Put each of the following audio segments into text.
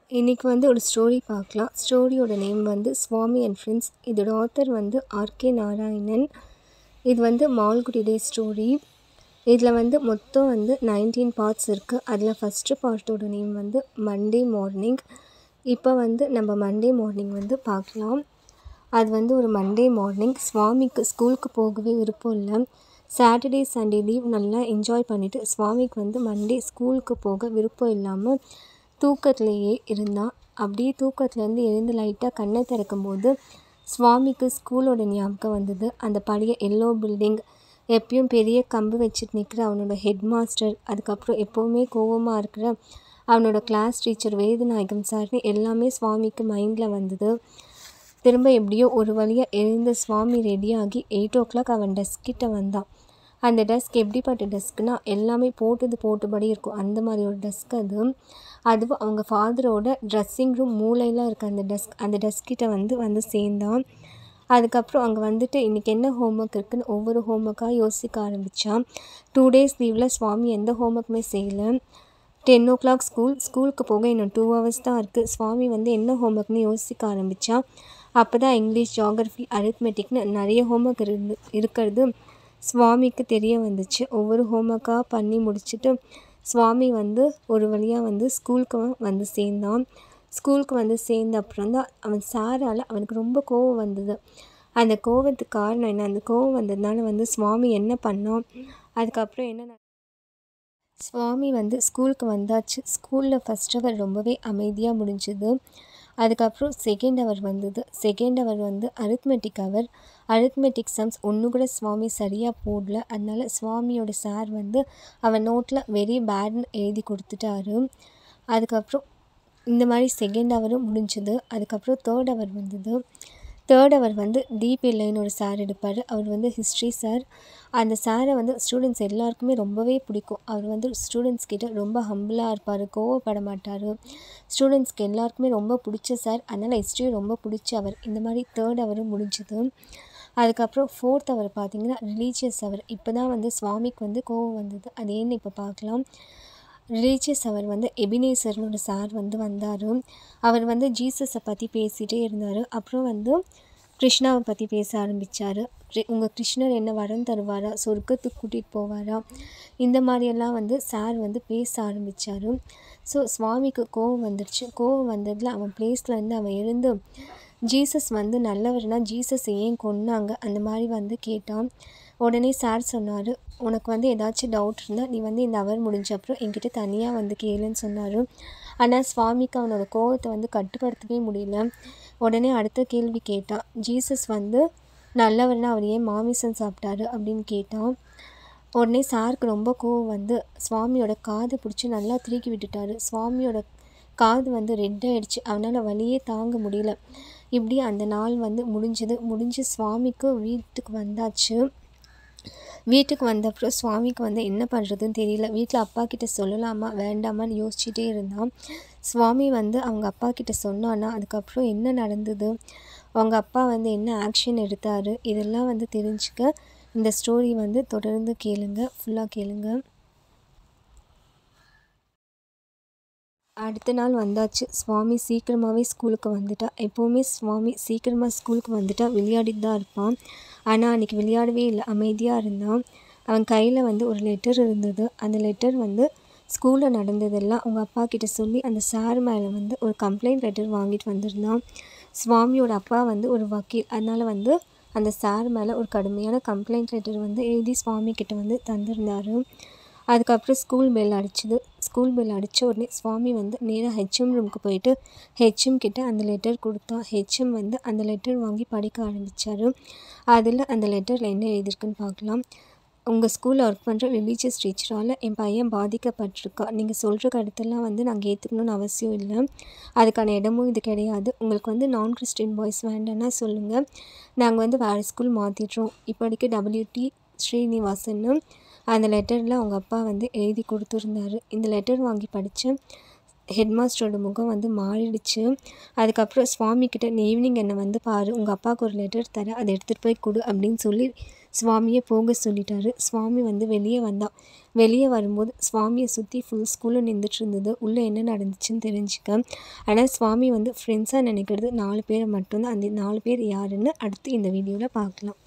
இன்றைக்கி வந்து ஒரு ஸ்டோரி பார்க்கலாம் ஸ்டோரியோட நேம் வந்து சுவாமி அண்ட் ஃப்ரெண்ட்ஸ் இதோட ஆத்தர் வந்து ஆர்கே நாராயணன் இது வந்து மால்குடி டே ஸ்டோரி இதில் வந்து மொத்தம் வந்து நைன்டீன் பார்ட்ஸ் இருக்குது அதில் ஃபஸ்ட்டு பார்ட்டோட நேம் வந்து மண்டே மார்னிங் இப்போ வந்து நம்ம மண்டே மார்னிங் வந்து பார்க்கலாம் அது வந்து ஒரு மண்டே மார்னிங் சுவாமிக்கு ஸ்கூலுக்கு போகவே விருப்பம் இல்லை சாட்டர்டே சண்டே லீவ் நல்லா என்ஜாய் பண்ணிவிட்டு சுவாமிக்கு வந்து மண்டே ஸ்கூலுக்கு போக விருப்பம் இல்லாமல் தூக்கத்துலேயே இருந்தான் அப்படியே தூக்கத்துலேருந்து எழுந்து லைட்டாக கண்ணை திறக்கும்போது சுவாமிக்கு ஸ்கூலோட ஞாபகம் வந்தது அந்த பழைய எல்லோ பில்டிங் எப்பயும் பெரிய கம்பு வச்சுட்டு நிற்கிற அவனோட ஹெட் மாஸ்டர் அதுக்கப்புறம் எப்போவுமே கோவமாக இருக்கிற அவனோட கிளாஸ் டீச்சர் வேதநாயகம் சார்னு எல்லாமே சுவாமிக்கு மைண்டில் வந்தது திரும்ப எப்படியோ ஒரு வழியாக எழுந்த சுவாமி ரெடியாகி எயிட் ஓ கிளாக் அவன் டெஸ்க் கிட்ட வந்தான் அந்த டெஸ்க் எப்படிப்பட்ட டெஸ்க்னா எல்லாமே போட்டது போட்டபடி இருக்கும் அந்த மாதிரி ஒரு டெஸ்க் அது அதுவும் அவங்க ஃபாதரோட ட்ரெஸ்ஸிங் ரூம் மூலையில் இருக்க அந்த டெஸ்க் அந்த டெஸ்க் கிட்ட வந்து வந்து சேர்ந்தான் அதுக்கப்புறம் அங்கே வந்துட்டு இன்றைக்கி என்ன ஹோம்ஒர்க் இருக்குன்னு ஒவ்வொரு ஹோம்ஒர்க்காக யோசிக்க ஆரம்பித்தான் டூ டேஸ் லீவில் சுவாமி எந்த ஹோம்ஒர்க்குமே செய்யலை டென் ஓ கிளாக் ஸ்கூல் ஸ்கூலுக்கு போக இன்னும் டூ ஹவர்ஸ் தான் இருக்குது சுவாமி வந்து என்ன ஹோம்ஒர்க்னு யோசிக்க ஆரம்பித்தான் அப்போ தான் இங்கிலீஷ் ஜியாகிரஃபி அரித்மெட்டிக்னு நிறைய ஹோம்ஒர்க் இருந்து இருக்கிறது சுவாமிக்கு தெரிய வந்துச்சு ஒவ்வொரு ஹோம்ஒர்க்காக பண்ணி முடிச்சுட்டு சுவாமி வந்து ஒரு வழியாக வந்து ஸ்கூலுக்கு வந்து சேர்ந்தான் ஸ்கூலுக்கு வந்து சேர்ந்த அப்புறம் தான் அவன் சாரால் அவனுக்கு ரொம்ப கோவம் வந்தது அந்த கோவத்துக்கு காரணம் என்ன அந்த கோவம் வந்ததுனால வந்து சுவாமி என்ன பண்ணான் அதுக்கப்புறம் என்ன நட- சுவாமி வந்து ஸ்கூலுக்கு வந்தாச்சு ஸ்கூலில் ஃபஸ்ட் ஹவர் ரொம்பவே அமைதியாக முடிஞ்சுது அதுக்கப்புறம் செகண்ட் ஹவர் வந்தது செகண்ட் ஹவர் வந்து அரித்மெட்டிக் ஹவர் அரித்மெட்டிக் சம்ஸ் ஒன்று கூட சுவாமி சரியாக போடல அதனால சுவாமியோட சார் வந்து அவன் நோட்டில் வெரி பேட்னு எழுதி கொடுத்துட்டாரு அதுக்கப்புறம் இந்த மாதிரி செகண்ட் ஹவரும் முடிஞ்சது அதுக்கப்புறம் தேர்ட் ஹவர் வந்தது தேர்ட் ஹவர் வந்து டிபிஎல்ஐன்னு ஒரு சார் எடுப்பார் அவர் வந்து ஹிஸ்ட்ரி சார் அந்த சாரை வந்து ஸ்டூடெண்ட்ஸ் எல்லாருக்குமே ரொம்பவே பிடிக்கும் அவர் வந்து ஸ்டூடெண்ட்ஸ் கிட்ட ரொம்ப ஹம்பிளாக இருப்பார் கோவப்பட மாட்டார் ஸ்டூடெண்ட்ஸ்க்கு எல்லாருக்குமே ரொம்ப பிடிச்ச சார் அதனால் ஹிஸ்ட்ரி ரொம்ப பிடிச்ச அவர் இந்த மாதிரி தேர்ட் ஹவரும் முடிஞ்சுது அதுக்கப்புறம் ஃபோர்த் ஹவர் பார்த்தீங்கன்னா ரிலீஜியஸ் ஹவர் இப்போ தான் வந்து சுவாமிக்கு வந்து கோவம் வந்தது அது ஏன்னு இப்போ பார்க்கலாம் ரிலீஜியஸ் அவர் வந்து எபினேசர்னு ஒரு சார் வந்து வந்தார் அவர் வந்து ஜீசஸை பற்றி பேசிகிட்டே இருந்தார் அப்புறம் வந்து கிருஷ்ணாவை பற்றி பேச ஆரம்பித்தார் உங்கள் கிருஷ்ணர் என்ன வரம் தருவாரா சொர்க்கத்துக்கு கூட்டிகிட்டு போவாரா இந்த மாதிரியெல்லாம் வந்து சார் வந்து பேச ஆரம்பித்தார் ஸோ சுவாமிக்கு கோவம் வந்துடுச்சு கோவம் வந்ததில் அவன் பிளேஸ்லேருந்து அவன் எழுந்து ஜீசஸ் வந்து நல்லவர்னா ஜீசஸ் ஏன் கொன்னாங்க அந்த மாதிரி வந்து கேட்டான் உடனே சார் சொன்னார் உனக்கு வந்து ஏதாச்சும் டவுட் இருந்தால் நீ வந்து இந்த அவர் முடிஞ்ச அப்புறம் என்கிட்ட தனியாக வந்து கேளுன்னு சொன்னார் ஆனால் சுவாமிக்கு அவனோட கோவத்தை வந்து கட்டுப்படுத்தவே முடியல உடனே அடுத்த கேள்வி கேட்டான் ஜீசஸ் வந்து நல்லவர்னா அவர் ஏன் மாமிசம் சாப்பிட்டாரு அப்படின்னு கேட்டான் உடனே சாருக்கு ரொம்ப கோவம் வந்து சுவாமியோட காது பிடிச்சி நல்லா திருக்கி விட்டுட்டாரு சுவாமியோட காது வந்து ரெட் ஆயிடுச்சு அவனால் வலியே தாங்க முடியல இப்படி அந்த நாள் வந்து முடிஞ்சது முடிஞ்சு சுவாமிக்கு வீட்டுக்கு வந்தாச்சு வீட்டுக்கு வந்த அப்புறம் சுவாமிக்கு வந்து என்ன பண்ணுறதுன்னு தெரியல வீட்டில் அப்பா கிட்ட சொல்லலாமா வேண்டாமான்னு யோசிச்சுட்டே இருந்தான் சுவாமி வந்து அவங்க அப்பா கிட்ட சொன்னான்னா அதுக்கப்புறம் என்ன நடந்தது அவங்க அப்பா வந்து என்ன ஆக்ஷன் எடுத்தார் இதெல்லாம் வந்து தெரிஞ்சுக்க இந்த ஸ்டோரி வந்து தொடர்ந்து கேளுங்க ஃபுல்லாக கேளுங்க அடுத்த நாள் வந்தாச்சு சுவாமி சீக்கிரமாகவே ஸ்கூலுக்கு வந்துட்டா எப்போவுமே சுவாமி சீக்கிரமாக ஸ்கூலுக்கு வந்துட்டா விளையாடிட்டு தான் இருப்பான் ஆனால் அன்றைக்கி விளையாடவே இல்லை அமைதியாக இருந்தான் அவன் கையில் வந்து ஒரு லெட்டர் இருந்தது அந்த லெட்டர் வந்து ஸ்கூலில் நடந்ததெல்லாம் அவங்க அப்பா கிட்ட சொல்லி அந்த சார் மேலே வந்து ஒரு கம்ப்ளைண்ட் லெட்டர் வாங்கிட்டு வந்திருந்தான் சுவாமியோட அப்பா வந்து ஒரு வக்கீல் அதனால் வந்து அந்த சார் மேலே ஒரு கடுமையான கம்ப்ளைண்ட் லெட்டர் வந்து எழுதி சுவாமி கிட்ட வந்து தந்திருந்தாரு அதுக்கப்புறம் ஸ்கூல் பெல் அடிச்சுது ஸ்கூல் பெல் அடித்த உடனே சுவாமி வந்து நேராக ஹெச்எம் ரூமுக்கு போயிட்டு ஹெச்எம் கிட்ட அந்த லெட்டர் கொடுத்தா ஹெச்எம் வந்து அந்த லெட்டர் வாங்கி படிக்க ஆரம்பித்தார் அதில் அந்த லெட்டரில் என்ன எழுதியிருக்குன்னு பார்க்கலாம் உங்கள் ஸ்கூலில் ஒர்க் பண்ணுற ரிலீஜியஸ் டீச்சரால் என் பையன் பாதிக்கப்பட்டிருக்கா நீங்கள் சொல்கிற கருத்தெல்லாம் வந்து நாங்கள் ஏற்றுக்கணும்னு அவசியம் இல்லை அதுக்கான இடமும் இது கிடையாது உங்களுக்கு வந்து நான் கிறிஸ்டின் பாய்ஸ் வேண்டாம்னா சொல்லுங்கள் நாங்கள் வந்து வேறு ஸ்கூல் மாற்றிடுறோம் இப்போதைக்கு டபிள்யூடி ஸ்ரீனிவாசன்னு அந்த லெட்டரில் அவங்க அப்பா வந்து எழுதி கொடுத்துருந்தாரு இந்த லெட்டர் வாங்கி படித்தேன் ஹெட் மாஸ்டரோட முகம் வந்து மாறிடுச்சு அதுக்கப்புறம் சுவாமி கிட்ட நீ ஈவினிங் என்னை வந்து பாரு உங்கள் அப்பாவுக்கு ஒரு லெட்டர் தரேன் அதை எடுத்துகிட்டு போய் கொடு அப்படின்னு சொல்லி சுவாமியை போக சொல்லிட்டாரு சுவாமி வந்து வெளியே வந்தான் வெளியே வரும்போது சுவாமியை சுற்றி ஃபுல் ஸ்கூலில் நின்றுட்டு இருந்தது உள்ளே என்ன நடந்துச்சுன்னு தெரிஞ்சுக்க ஆனால் சுவாமி வந்து ஃப்ரெண்ட்ஸாக நினைக்கிறது நாலு பேரை மட்டும்தான் அந்த நாலு பேர் யாருன்னு அடுத்து இந்த வீடியோவில் பார்க்கலாம்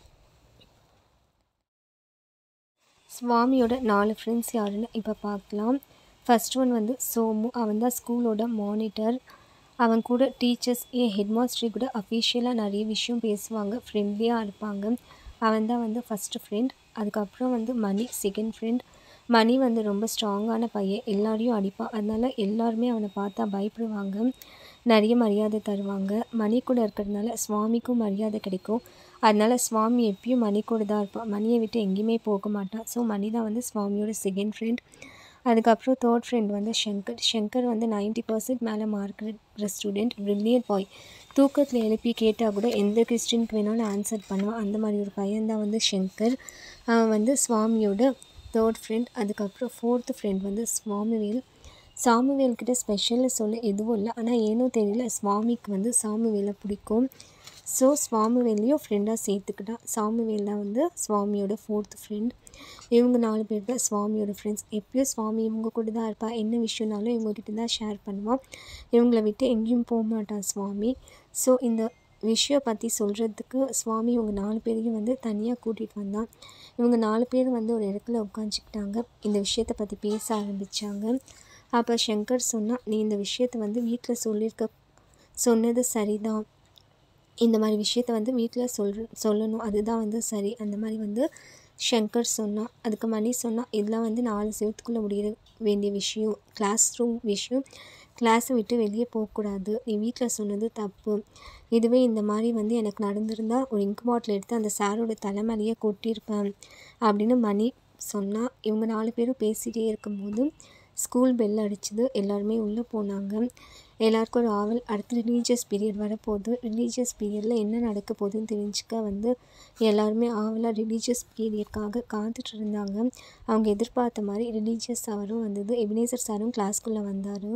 சுவாமியோட நாலு ஃப்ரெண்ட்ஸ் யாருன்னு இப்போ பார்க்கலாம் ஃபர்ஸ்ட் ஒன் வந்து சோமு அவன் தான் ஸ்கூலோட மானிட்டர் அவன் கூட டீச்சர்ஸ் ஏன் ஹெட் மாஸ்டர் கூட அஃபிஷியலாக நிறைய விஷயம் பேசுவாங்க ஃப்ரெண்ட்லியாக இருப்பாங்க அவன் தான் வந்து ஃபஸ்ட்டு ஃப்ரெண்ட் அதுக்கப்புறம் வந்து மணி செகண்ட் ஃப்ரெண்ட் மணி வந்து ரொம்ப ஸ்ட்ராங்கான பையன் எல்லாரையும் அடிப்பான் அதனால எல்லாருமே அவனை பார்த்தா பயப்படுவாங்க நிறைய மரியாதை தருவாங்க மணி கூட இருக்கிறதுனால சுவாமிக்கும் மரியாதை கிடைக்கும் அதனால சுவாமி எப்பயும் மணி கூட தான் இருப்பான் மணியை விட்டு எங்கேயுமே போக மாட்டான் ஸோ மணி தான் வந்து சுவாமியோட செகண்ட் ஃப்ரெண்ட் அதுக்கப்புறம் தேர்ட் ஃப்ரெண்ட் வந்து ஷங்கர் ஷங்கர் வந்து நைன்ட்டி பர்சன்ட் மேலே மார்க் இருக்கிற ஸ்டூடெண்ட் ப்ரில்லியன்ட் பாய் தூக்கத்தில் எழுப்பி கேட்டால் கூட எந்த கொஸ்டினுக்கு வேணாலும் ஆன்சர் பண்ணுவான் அந்த மாதிரி ஒரு பையன் தான் வந்து ஷங்கர் அவன் வந்து சுவாமியோட தேர்ட் ஃப்ரெண்ட் அதுக்கப்புறம் ஃபோர்த்து ஃப்ரெண்ட் வந்து சுவாமிவேல் சாமுவேல்கிட்ட ஸ்பெஷலில் சொல்ல எதுவும் இல்லை ஆனால் ஏனோ தெரியல சுவாமிக்கு வந்து சாமுவேலை பிடிக்கும் ஸோ சுவாமிவேலையும் ஃப்ரெண்டாக சேர்த்துக்கிட்டான் சாமுவேல் தான் வந்து சுவாமியோட ஃபோர்த் ஃப்ரெண்ட் இவங்க நாலு பேர் தான் சுவாமியோட ஃப்ரெண்ட்ஸ் எப்பயும் சுவாமி இவங்க கூட தான் இருப்பா என்ன விஷயம்னாலும் இவங்ககிட்ட தான் ஷேர் பண்ணுவான் இவங்கள விட்டு எங்கேயும் போக மாட்டான் சுவாமி ஸோ இந்த விஷயம் பற்றி சொல்கிறதுக்கு சுவாமி இவங்க நாலு பேரையும் வந்து தனியாக கூட்டிகிட்டு வந்தான் இவங்க நாலு பேர் வந்து ஒரு இடத்துல உட்காந்துக்கிட்டாங்க இந்த விஷயத்தை பற்றி பேச ஆரம்பித்தாங்க அப்போ சங்கர் சொன்னால் நீ இந்த விஷயத்தை வந்து வீட்டில் சொல்லியிருக்க சொன்னது சரிதான் இந்த மாதிரி விஷயத்த வந்து வீட்டில் சொல்ற சொல்லணும் அதுதான் வந்து சரி அந்த மாதிரி வந்து ஷங்கர் சொன்னான் அதுக்கு மணி சொன்னால் இதெல்லாம் வந்து நாலு செவத்துக்குள்ளே முடிய வேண்டிய விஷயம் கிளாஸ் ரூம் விஷயம் கிளாஸை விட்டு வெளியே போகக்கூடாது நீ வீட்டில் சொன்னது தப்பு இதுவே இந்த மாதிரி வந்து எனக்கு நடந்திருந்தால் ஒரு இங்க் பாட்டில் எடுத்து அந்த சாரோட தலைமையிலேயே கொட்டியிருப்பேன் அப்படின்னு மணி சொன்னால் இவங்க நாலு பேரும் பேசிகிட்டே இருக்கும்போது ஸ்கூல் பெல் அடிச்சுது எல்லாருமே உள்ளே போனாங்க எல்லாருக்கும் ஒரு ஆவல் அடுத்து ரிலீஜியஸ் பீரியட் வரப்போகுது ரிலீஜியஸ் பீரியடில் என்ன நடக்க போகுதுன்னு தெரிஞ்சுக்க வந்து எல்லாருமே ஆவலாக ரிலீஜியஸ் பீரியட்காக காத்துட்டு இருந்தாங்க அவங்க எதிர்பார்த்த மாதிரி ரிலீஜியஸ் சாரும் வந்தது எபினேசர் சாரும் கிளாஸ்க்குள்ளே வந்தார்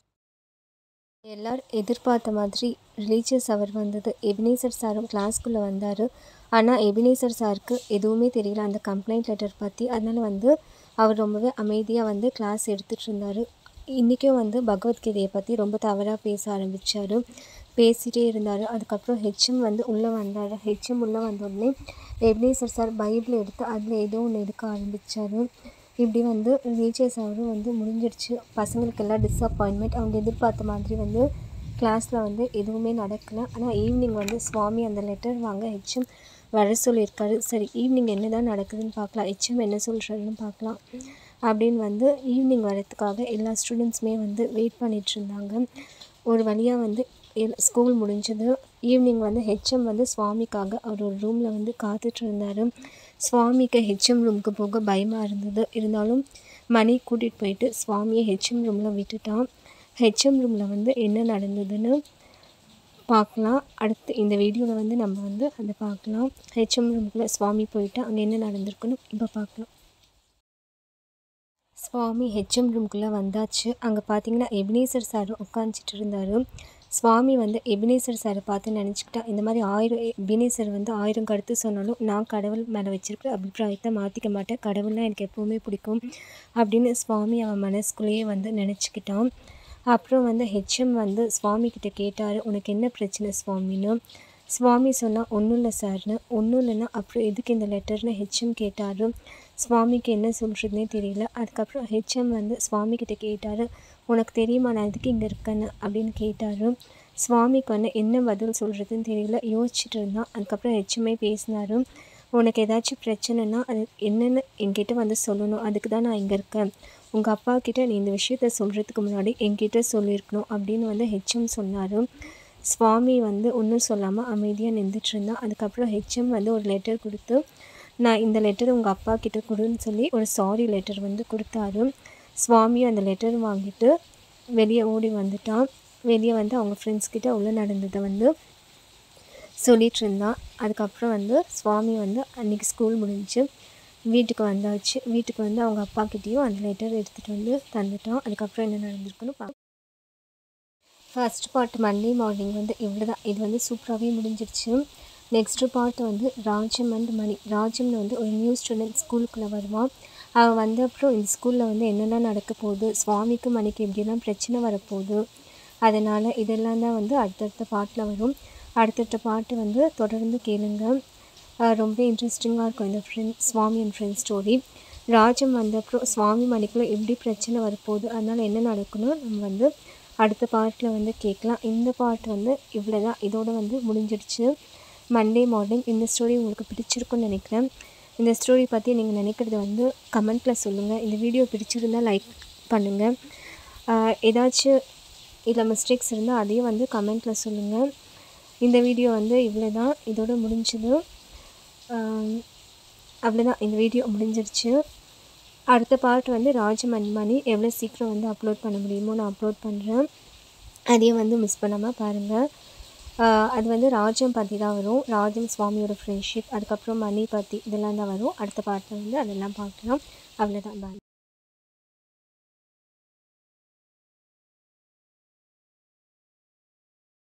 எல்லாரும் எதிர்பார்த்த மாதிரி ரிலீஜியஸ் அவர் வந்தது எபினேசர் சாரும் கிளாஸ்க்குள்ளே வந்தார் ஆனால் எபினேசர் சாருக்கு எதுவுமே தெரியல அந்த கம்ப்ளைண்ட் லெட்டர் பற்றி அதனால் வந்து அவர் ரொம்பவே அமைதியாக வந்து கிளாஸ் எடுத்துகிட்டு இருந்தார் இன்றைக்கும் வந்து பகவத்கீதையை பற்றி ரொம்ப தவறாக பேச ஆரம்பித்தார் பேசிகிட்டே இருந்தார் அதுக்கப்புறம் ஹெச்எம் வந்து உள்ளே வந்தார் ஹெச்எம் உள்ளே வந்தோடனே எப்னேசர் சார் பைபிள் எடுத்து அதில் ஏதோ ஒன்று எடுக்க ஆரம்பித்தார் இப்படி வந்து ரிலீஜியஸ் அவரும் வந்து முடிஞ்சிடுச்சு பசங்களுக்கெல்லாம் டிஸப்பாயின்மெண்ட் அவங்க எதிர்பார்த்த மாதிரி வந்து கிளாஸில் வந்து எதுவுமே நடக்கலை ஆனால் ஈவினிங் வந்து சுவாமி அந்த லெட்டர் வாங்க ஹெச்எம் வர சொல்லியிருக்காரு சரி ஈவினிங் என்ன தான் நடக்குதுன்னு பார்க்கலாம் ஹெச்எம் என்ன சொல்கிறாருன்னு பார்க்கலாம் அப்படின்னு வந்து ஈவினிங் வரத்துக்காக எல்லா ஸ்டூடெண்ட்ஸுமே வந்து வெயிட் பண்ணிட்டு இருந்தாங்க ஒரு வழியாக வந்து ஸ்கூல் முடிஞ்சது ஈவினிங் வந்து ஹெச்எம் வந்து சுவாமிக்காக அவர் ஒரு ரூமில் வந்து காத்துட்டு இருந்தார் சுவாமிக்கு ஹெச்எம் ரூமுக்கு போக பயமாக இருந்தது இருந்தாலும் மணி கூட்டிகிட்டு போயிட்டு சுவாமியை ஹெச்எம் ரூமில் விட்டுட்டான் ஹெச்எம் ரூமில் வந்து என்ன நடந்ததுன்னு பார்க்கலாம் அடுத்து இந்த வீடியோவில் வந்து நம்ம வந்து அதை பார்க்கலாம் ஹெச்எம் ரூமுக்குள்ளே சுவாமி போயிட்டு அங்கே என்ன நடந்திருக்குன்னு இப்போ பார்க்கலாம் சுவாமி ஹெச்எம் ரூம்குள்ளே வந்தாச்சு அங்கே பார்த்தீங்கன்னா எபினேசர் சார் உட்காந்துட்டு இருந்தார் சுவாமி வந்து எபினேசர் சாரை பார்த்து நினச்சிக்கிட்டா இந்த மாதிரி ஆயிரம் எபினேசர் வந்து ஆயிரம் கருத்து சொன்னாலும் நான் கடவுள் மேலே வச்சிருக்கிற அபிப்பிராயத்தை மாற்றிக்க மாட்டேன் கடவுள்னால் எனக்கு எப்போவுமே பிடிக்கும் அப்படின்னு சுவாமி அவன் மனசுக்குள்ளேயே வந்து நினச்சிக்கிட்டான் அப்புறம் வந்து ஹெச்எம் வந்து சுவாமி கிட்ட கேட்டார் உனக்கு என்ன பிரச்சனை சுவாமின்னு சுவாமி சொன்னால் ஒன்றும் இல்லை சார்னு ஒன்றும் இல்லைன்னா அப்புறம் எதுக்கு இந்த லெட்டர்னு ஹெச்எம் கேட்டார் சுவாமிக்கு என்ன சொல்கிறதுனே தெரியல அதுக்கப்புறம் ஹெச்எம் வந்து சுவாமி கிட்ட கேட்டார் உனக்கு தெரியுமா நான் எதுக்கு இங்கே இருக்கேன்னு அப்படின்னு கேட்டார் சுவாமிக்கு வந்து என்ன பதில் சொல்கிறதுன்னு தெரியல யோசிச்சுட்டு இருந்தான் அதுக்கப்புறம் ஹெச்எம்ஐ பேசினார் உனக்கு ஏதாச்சும் பிரச்சனைனா அது என்னென்னு என்கிட்ட வந்து சொல்லணும் அதுக்கு தான் நான் இங்கே இருக்கேன் உங்கள் அப்பா கிட்ட நீ இந்த விஷயத்த சொல்கிறதுக்கு முன்னாடி என்கிட்ட சொல்லியிருக்கணும் அப்படின்னு வந்து ஹெச்எம் சொன்னார் சுவாமி வந்து ஒன்றும் சொல்லாமல் அமைதியாக நின்றுட்டு இருந்தான் அதுக்கப்புறம் ஹெச்எம் வந்து ஒரு லெட்டர் கொடுத்து நான் இந்த லெட்டர் உங்கள் அப்பா கிட்ட கொடுன்னு சொல்லி ஒரு சாரி லெட்டர் வந்து கொடுத்தாரு சுவாமியும் அந்த லெட்டர் வாங்கிட்டு வெளியே ஓடி வந்துட்டான் வெளியே வந்து அவங்க ஃப்ரெண்ட்ஸ் கிட்ட உள்ள நடந்ததை வந்து சொல்லிட்டு இருந்தான் அதுக்கப்புறம் வந்து சுவாமி வந்து அன்றைக்கி ஸ்கூல் முடிஞ்சு வீட்டுக்கு வந்தாச்சு வீட்டுக்கு வந்து அவங்க அப்பாக்கிட்டேயும் அந்த லெட்டர் எடுத்துகிட்டு வந்து தந்துட்டோம் அதுக்கப்புறம் என்ன நடந்திருக்குன்னு பார்க்கலாம் ஃபர்ஸ்ட் பார்ட் மண்டே மார்னிங் வந்து இவ்வளோ தான் இது வந்து சூப்பராகவே முடிஞ்சிருச்சு நெக்ஸ்ட்டு பார்ட் வந்து ராஜம் அண்ட் மணி ராஜம்னு வந்து ஒரு நியூ ஸ்டூடெண்ட் ஸ்கூலுக்குள்ளே வருவான் அவன் வந்த அப்புறம் இந்த ஸ்கூலில் வந்து என்னென்ன நடக்க போகுது சுவாமிக்கு மணிக்கு எப்படிலாம் பிரச்சனை வரப்போகுது அதனால் இதெல்லாம் தான் வந்து அடுத்தடுத்த பாட்டில் வரும் அடுத்தடுத்த பாட்டு வந்து தொடர்ந்து கேளுங்க ஆஹ் ரொம்ப இன்ட்ரெஸ்டிங்காக இருக்கும் இந்த friend Swami and friend story Rajam வந்த அப்புறம் சுவாமி மணிக்குள்ள எப்படி பிரச்சனை வரப்போகுது அதனால் என்ன நடக்கணும் நம்ம வந்து அடுத்த பார்ட்டில் வந்து கேட்கலாம் இந்த பார்ட் வந்து இவ்வளோ தான் இதோட வந்து முடிஞ்சிடுச்சு மண்டே மார்னிங் இந்த ஸ்டோரி உங்களுக்கு பிடிச்சிருக்குன்னு நினைக்கிறேன் இந்த ஸ்டோரி பற்றி நீங்கள் நினைக்கிறது வந்து கமெண்ட்டில் சொல்லுங்கள் இந்த வீடியோ பிடிச்சிருந்தால் லைக் பண்ணுங்கள் ஆஹ் ஏதாச்சும் இதில் மிஸ்டேக்ஸ் இருந்தால் அதையும் வந்து கமெண்ட்டில் சொல்லுங்கள் இந்த வீடியோ வந்து இவ்வளோ தான் இதோட முடிஞ்சது அவ்வளோதான் இந்த வீடியோ முடிஞ்சிருச்சு அடுத்த பார்ட் வந்து ராஜமன்மணி எவ்வளோ சீக்கிரம் வந்து அப்லோட் பண்ண முடியுமோ நான் அப்லோட் பண்ணுறேன் அதையும் வந்து மிஸ் பண்ணாமல் பாருங்கள் அது வந்து ராஜம் பற்றி தான் வரும் ராஜம் சுவாமியோட ஃப்ரெண்ட்ஷிப் அதுக்கப்புறம் மணி பற்றி இதெல்லாம் தான் வரும் அடுத்த பார்ட்டில் வந்து அதெல்லாம் பார்க்கலாம் அவ்வளோதான் பாய்